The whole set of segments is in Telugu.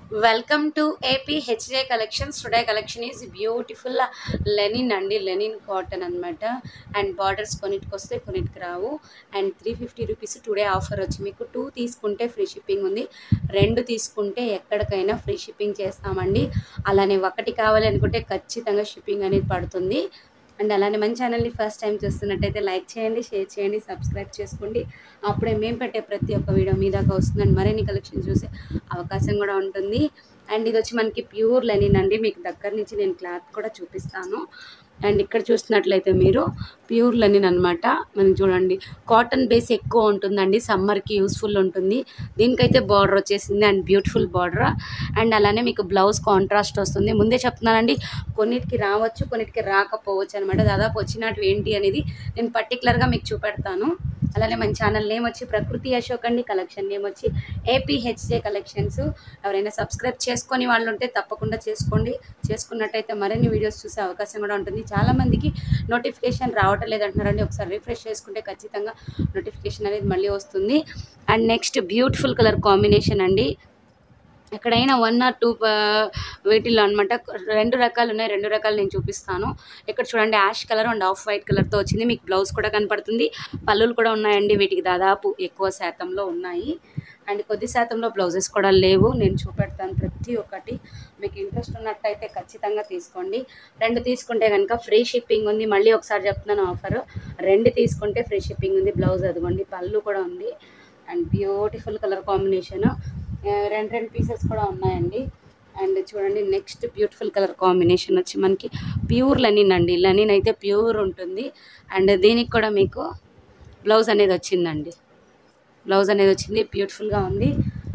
welcome to AP HJ collections today collection is beautiful linen అండి లెనిన్ కాటన్ అనమాట అండ్ బార్డర్స్ కొన్నిటికి వస్తే కొన్నిటికి రావు and three fifty rupees today offer వచ్చి మీకు టూ తీసుకుంటే ఫ్రీ షిప్పింగ్ ఉంది రెండు తీసుకుంటే ఎక్కడికైనా ఫ్రీ షిప్పింగ్ చేస్తామండి అలానే ఒకటి కావాలి అనుకుంటే ఖచ్చితంగా షిప్పింగ్ అనేది పడుతుంది అండ్ అలానే మన ఛానల్ని ఫస్ట్ టైం చూస్తున్నట్టయితే లైక్ చేయండి షేర్ చేయండి సబ్స్క్రైబ్ చేసుకోండి అప్పుడే మేము పెట్టే ప్రతి ఒక్క వీడియో మీ దాకా వస్తుందండి మరిన్ని కలెక్షన్ చూసే అవకాశం కూడా ఉంటుంది అండ్ ఇది వచ్చి మనకి ప్యూర్ లెనిన్ అండి మీకు దగ్గర నుంచి నేను క్లాత్ కూడా చూపిస్తాను అండ్ ఇక్కడ చూస్తున్నట్లయితే మీరు ప్యూర్ లెనిన్ అనమాట మనం చూడండి కాటన్ బేస్ ఎక్కువ ఉంటుందండి సమ్మర్కి యూస్ఫుల్ ఉంటుంది దీనికైతే బార్డర్ వచ్చేసింది అండ్ బ్యూటిఫుల్ బార్డర్ అండ్ అలానే మీకు బ్లౌజ్ కాంట్రాస్ట్ వస్తుంది ముందే చెప్తున్నానండి కొన్నిటికి రావచ్చు కొన్నిటికి రాకపోవచ్చు అనమాట దాదాపు వచ్చినట్టు ఏంటి అనేది నేను పర్టికులర్గా మీకు చూపెడతాను అలానే మన ఛానల్ నేమ్ వచ్చి ప్రకృతి అశోక్ అండి కలెక్షన్ నేమ్ వచ్చి ఏపీహెచ్జే కలెక్షన్స్ ఎవరైనా సబ్స్క్రైబ్ చేసుకొని వాళ్ళు ఉంటే తప్పకుండా చేసుకోండి చేసుకున్నట్టయితే మరిన్ని వీడియోస్ చూసే అవకాశం కూడా ఉంటుంది చాలామందికి నోటిఫికేషన్ రావటం లేదంటున్నారండి ఒకసారి రిఫ్రెష్ చేసుకుంటే ఖచ్చితంగా నోటిఫికేషన్ అనేది మళ్ళీ వస్తుంది and next beautiful colour combination అండి ఎక్కడైనా వన్ ఆర్ టూ వీటిల్లో అనమాట రెండు రకాలు ఉన్నాయి రెండు రకాలు నేను చూపిస్తాను ఇక్కడ చూడండి ash colour and off white కలర్తో వచ్చింది మీకు బ్లౌజ్ కూడా కనపడుతుంది పళ్ళులు కూడా ఉన్నాయండి వీటికి దాదాపు ఎక్కువ శాతంలో ఉన్నాయి అండ్ కొద్ది శాతంలో బ్లౌజెస్ కూడా లేవు నేను చూపెడతాను ప్రతి ఒక్కటి మీకు ఇంట్రెస్ట్ ఉన్నట్టయితే ఖచ్చితంగా తీసుకోండి రెండు తీసుకుంటే కనుక ఫ్రీ షిప్పింగ్ ఉంది మళ్ళీ ఒకసారి చెప్తున్నాను ఆఫర్ రెండు తీసుకుంటే ఫ్రీ షిప్పింగ్ ఉంది బ్లౌజ్ అదిగోండి పళ్ళు కూడా ఉంది అండ్ బ్యూటిఫుల్ కలర్ కాంబినేషన్ రెండు రెండు పీసెస్ కూడా ఉన్నాయండి అండ్ చూడండి నెక్స్ట్ బ్యూటిఫుల్ కలర్ కాంబినేషన్ వచ్చి మనకి ప్యూర్ లెనిన్ అండి లెనిన్ అయితే ప్యూర్ ఉంటుంది అండ్ దీనికి కూడా మీకు బ్లౌజ్ అనేది వచ్చిందండి బ్లౌజ్ అనేది వచ్చింది బ్యూటిఫుల్గా ఉంది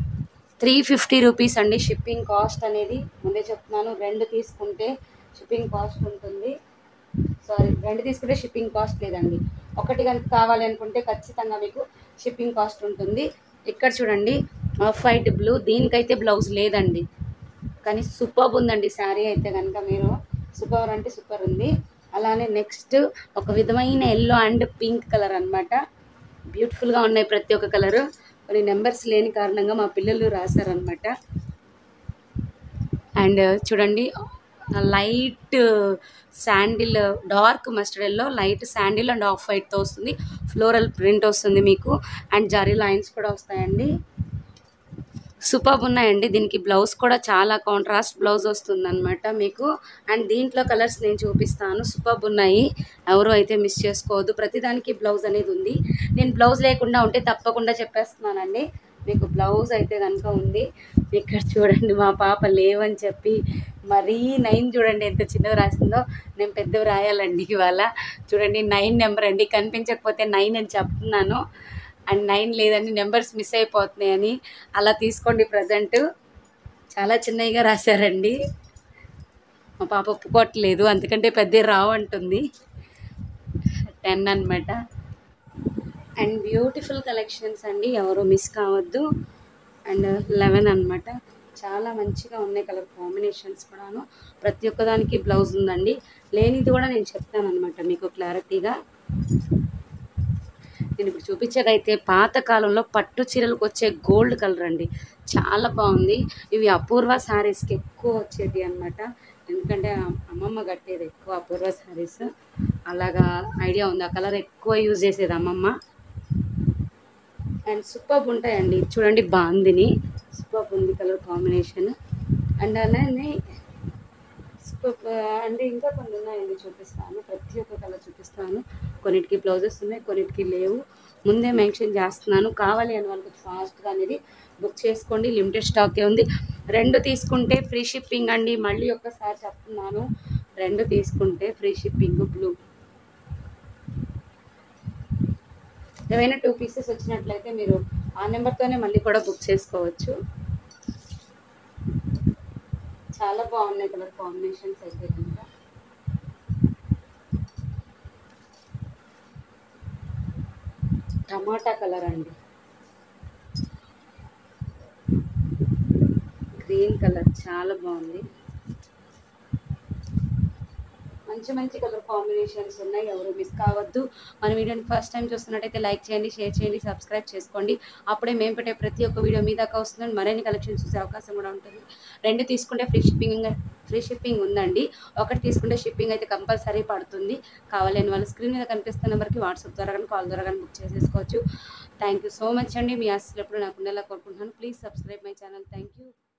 త్రీ ఫిఫ్టీ రూపీస్ అండి షిప్పింగ్ కాస్ట్ అనేది ముందే చెప్తున్నాను రెండు తీసుకుంటే షిప్పింగ్ కాస్ట్ ఉంటుంది సారీ రెండు తీసుకుంటే షిప్పింగ్ కాస్ట్ లేదండి ఒకటి కనుక కావాలి అనుకుంటే ఖచ్చితంగా మీకు షిప్పింగ్ కాస్ట్ ఉంటుంది ఇక్కడ చూడండి ఆఫ్ వైట్ బ్లూ దీనికైతే బ్లౌజ్ లేదండి కానీ సూపర్ ఉందండి శారీ అయితే కనుక మీరు సూపర్ అంటే సూపర్ ఉంది అలానే నెక్స్ట్ ఒక విధమైన ఎల్లో అండ్ పింక్ కలర్ అనమాట బ్యూటిఫుల్గా ఉన్నాయి ప్రతి ఒక్క కలరు కొన్ని నెంబర్స్ లేని కారణంగా మా పిల్లలు రాశారనమాట అండ్ చూడండి light sandal dark mustard yellow light sandal and off వైట్తో వస్తుంది ఫ్లోరల్ ప్రింట్ వస్తుంది మీకు అండ్ జరీ లైన్స్ కూడా వస్తాయండి సూపర్ ఉన్నాయండి దీనికి బ్లౌజ్ కూడా చాలా కాంట్రాస్ట్ బ్లౌజ్ వస్తుంది అనమాట మీకు అండ్ దీంట్లో కలర్స్ నేను చూపిస్తాను సూపర్ ఉన్నాయి ఎవరు అయితే మిస్ చేసుకోవద్దు ప్రతిదానికి బ్లౌజ్ అనేది ఉంది నేను బ్లౌజ్ లేకుండా ఉంటే తప్పకుండా చెప్పేస్తున్నానండి మీకు బ్లౌజ్ అయితే కనుక ఉంది ఇక్కడ చూడండి మా పాప లేవని చెప్పి మరీ నైన్ చూడండి ఎంత చిన్నగా రాసిందో నేను పెద్దవి రాయాలండి ఇవాళ చూడండి నైన్ నెంబర్ అండి కనిపించకపోతే నైన్ అని చెప్తున్నాను అండ్ నైన్ లేదని నెంబర్స్ మిస్ అయిపోతున్నాయని అలా తీసుకోండి ప్రజెంట్ చాలా చిన్నగా రాశారండి మా పాప ఒప్పుకోవట్లేదు అందుకంటే పెద్ద రావు అంటుంది టెన్ అనమాట అండ్ బ్యూటిఫుల్ కలెక్షన్స్ అండి ఎవరు మిస్ కావద్దు అండ్ లెవెన్ అనమాట చాలా మంచిగా ఉన్నాయి కలర్ కాంబినేషన్స్ కూడాను ప్రతి ఒక్కదానికి బ్లౌజ్ ఉందండి లేనిది కూడా నేను చెప్తాను అనమాట మీకు క్లారిటీగా నేను ఇప్పుడు చూపించేదైతే పాత కాలంలో పట్టు చీరలకు వచ్చే గోల్డ్ కలర్ అండి చాలా బాగుంది ఇవి అపూర్వ శారీస్కి ఎక్కువ వచ్చేది అనమాట ఎందుకంటే అమ్మమ్మ కట్టేది ఎక్కువ అపూర్వ శారీస్ అలాగా ఐడియా ఉంది ఆ కలర్ ఎక్కువ యూజ్ చేసేది అమ్మమ్మ అండ్ సూపర్ ఉంటాయండి చూడండి బాందిని సూపర్ ఉంది కలర్ కాంబినేషన్ అండ్ అలానే అంటే ఇంకా కొన్ని ఉన్నాయండి చూపిస్తాను ప్రతి ఒక్క కలర్ చూపిస్తాను కొన్నిటికి బ్లౌజెస్ ఉన్నాయి కొన్నిటికి లేవు ముందే మెన్షన్ చేస్తున్నాను కావాలి అని వాళ్ళకి ఫాస్ట్గా అనేది బుక్ చేసుకోండి లిమిటెడ్ స్టాకే ఉంది రెండు తీసుకుంటే ఫ్రీ షిప్పింగ్ అండి మళ్ళీ ఒక్కసారి చెప్తున్నాను రెండు తీసుకుంటే ఫ్రీ షిప్పింగ్ బ్లూ ఏవైనా టూ పీసెస్ వచ్చినట్లయితే మీరు ఆ నెంబర్తోనే మళ్ళీ కూడా బుక్ చేసుకోవచ్చు చాలా బాగున్నాయి కలర్ కాంబినేషన్స్ అయితే కనుక టమాటా కలర్ అండి గ్రీన్ కలర్ చాలా బాగుంది మంచి మంచి కలర్ కాంబినేషన్స్ ఉన్నాయి ఎవరు మిస్ కావద్దు మన వీడియోని ఫస్ట్ టైం చూస్తున్నట్టయితే లైక్ చేయండి షేర్ చేయండి సబ్స్క్రైబ్ చేసుకోండి అప్పుడే మేము పెట్టే ప్రతి ఒక్క వీడియో మీ దాకా వస్తుందండి మరిన్ని కలెక్షన్స్ చూసే అవకాశం కూడా ఉంటుంది రెండు తీసుకుంటే ఫ్రీ షిప్పింగ్ ఫ్రీ షిప్పింగ్ ఉందండి ఒకటి తీసుకుంటే షిప్పింగ్ అయితే కంపల్సరీ పడుతుంది కావాలని వాళ్ళ స్క్రీన్ మీద కనిపిస్తున్న నెంబర్కి వాట్సాప్ ద్వారా కానీ కాల్ ద్వారా కానీ బుక్ చేసేసుకోవచ్చు థ్యాంక్ యూ సో మచ్ అండి మీ ఆశలు ఎప్పుడు నాకు ఉండేలా కోరుకుంటున్నాను please subscribe my channel thank you